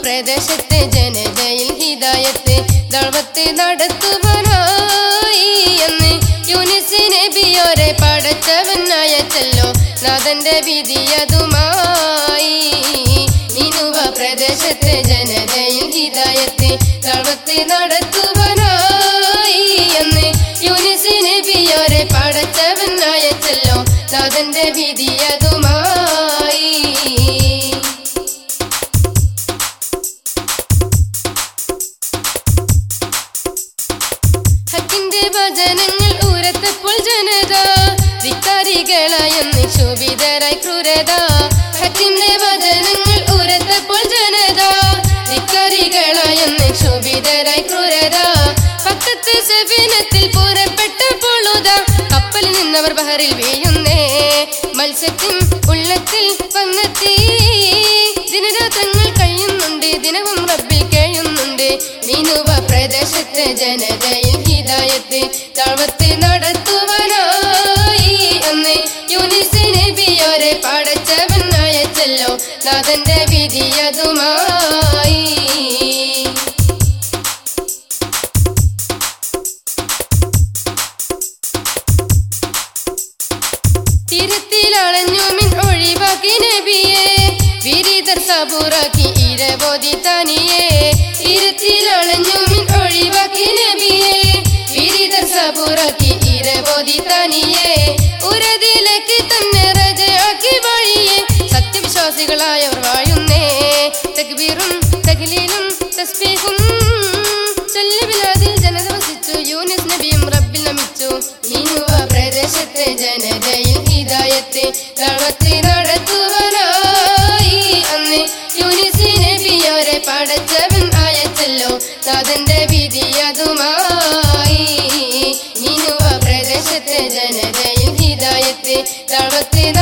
പ്രദേശത്തെ ജനതയിൽ ഹിദായത്ത് ദളവത്ത് നടത്തുവാനായി എന്ന് യൂനിസ് നബിയോരെ പടച്ചവനായ ചെല്ലോ നാഥന്റെ വിധിയതുമായി മീനുവ പ്രദേശത്തെ ജനതയിൽ ഹിദായത്ത് ദളവത്ത് നടത്തുവാനായി എന്ന് യൂനിസ് നബിയോരെ പടച്ചവനായ ചെല്ലോ നാഥന്റെ വിധിയതുമായി ഹക്കിന്റെ വചനങ്ങൾ ഉരത്തപ്പോൾ ജനത ധിക്കാരികളായെന്ന് ശോഭിതരായി ക്രൂരത ഹക്കിന്റെ വചനങ്ങൾ ഉരത്തപ്പോൾ ജനത ധിക്കാരികളായെന്ന് ശോഭിതരായി ക്രൂരത പക്കത്ത് സഫീനത്തിൽ പുറപ്പെട്ട പൊളുത കപ്പലിൽ നിന്നവർ ബഹറിൽ വീഴുന്നേ മത്സ്യത്തിൻ ഉള്ളത്തിൽ വന്നെത്തി ദിനരാത്രങ്ങൾ കഴിയുന്നുണ്ട് ദിനവും റബ്ബിൽ കഴിയുന്നുണ്ട് മീനുവ പ്രദേശത്തെ ജനതയിൽ ഹിദായത്ത് താഴ്വത്ത് നടത്തുവാനായി അന്ന് യൂനിസ് നബിയോരെ പടച്ചവനായ ചെല്ലോ നാഥന്റെ വിധിയതുമായി തിരുത്തിലളഞ്ഞു മിൻ ഒഴിവാക്കി നബിയെ വിരിതർ സബൂറാക്കി ഇരബോധി തനിയെ തിരുത്തിലളഞ്ഞു മിൻ ഒഴിവാക്കി നബിയെ വിരിതർ സബൂറാക്കി ഇരബോധി തനിയെ ഉരതിലേക്ക് തന്നെ റജയാക്കി വഴിയെ സത്യവിശ്വാസികളായവർ വാഴുന്നേ തക്ബീറും തഹ്ലീലും തസ്ബീഹും ചൊല്ലുവിലാതിൽ ജനത വസിച്ചു യൂനിസ് നബിയും റബ്ബിൽ നമിച്ചു ഇനുവ പ്രദേശത്തെ ജനതയിൽ ഹിദായത്തെ തളത്തി നടത്തുവാനായി അന്ന് യൂനിസ് നബിയോരെ പടച്ചവൻ ആയച്ചല്ലോ നാഥന്റെ വിധിയതുമായി ഇനുവ പ്രദേശത്തെ ജനതയിൽ ഹിദായത്തെ തളത്തി